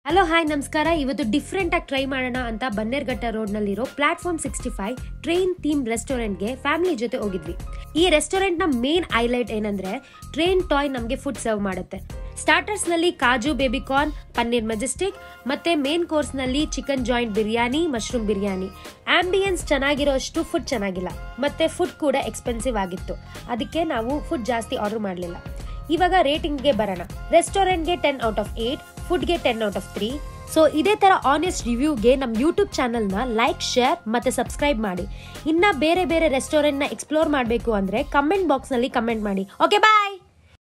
hello hi ನಮಸ್ಕಾರ ಇವತ್ತು different ಆಗಿ ಟ್ರೈ ಮಾಡೋಣ ಅಂತ ಬನ್ನೇರ್ಘಟ್ಟ ರೋಡ್ ನಲ್ಲಿರೋ platform sixty five train theme ರೆಸ್ಟೋರೆಂಟ್ಗೆ ಫ್ಯಾಮಿಲಿ ಜೊತೆ ಹೋಗಿದ್ವಿ ಈ ರೆಸ್ಟೋರೆಂಟ್ ನ ಮೇನ್ ಹೈಲೈಟ್ ಏನಂದ್ರೆ ಟ್ರೈನ್ ಟಾಯ್ ನಮಗೆ ಫುಡ್ ಸರ್ವ್ ಮಾಡುತ್ತೆ ಸ್ಟಾರ್ಟರ್ಸ್ ನಲ್ಲಿ kaju baby corn paneer majestic ಮತ್ತೆ ಮೇನ್ ಕೋರ್ಸ್ ನಲ್ಲಿ chicken joint biryani mushroom biryani ambience ಚೆನ್ನಾಗಿರೋ ಅಷ್ಟು ಫುಡ್ ಚೆನ್ನಾಗಿಲ್ಲ ಮತ್ತೆ ಫುಡ್ ಕೂಡ ಎಕ್ಸ್ಪೆನ್ಸಿವ್ ಆಗಿತ್ತು ಅದಕ್ಕೆ ನಾವು ಫುಡ್ ಜಾಸ್ತಿ ಆರ್ಡರ್ ಮಾಡಲಿಲ್ಲ ಇವಾಗ ರೇಟಿಂಗ್ಗೆ ಬರೋಣ ರೆಸ್ಟೋರೆಂಟ್ಗೆ ಟೆನ್ ಔಟ್ ಆಫ್ ಏಟ್ ಫುಡ್ಗೆ ten out of three so ಇದೇ ತರ ಆನೆಸ್ಟ್ ರಿವ್ಯೂಗೆ ನಮ್ಮ ಯೂಟ್ಯೂಬ್ ಚಾನಲ್ನ ಲೈಕ್ ಶೇರ್ ಮತ್ತೆ ಸಬ್ಸ್ಕ್ರೈಬ್ ಮಾಡಿ ಇನ್ನ ಬೇರೆ ಬೇರೆ ರೆಸ್ಟೋರೆಂಟ್ನ ಎಕ್ಸ್ಪ್ಲೋರ್ ಮಾಡಬೇಕು ಅಂದ್ರೆ ಕಮೆಂಟ್ ಬಾಕ್ಸ್ನಲ್ಲಿ ಕಮೆಂಟ್ ಮಾಡಿ ಓಕೆ ಬಾಯ್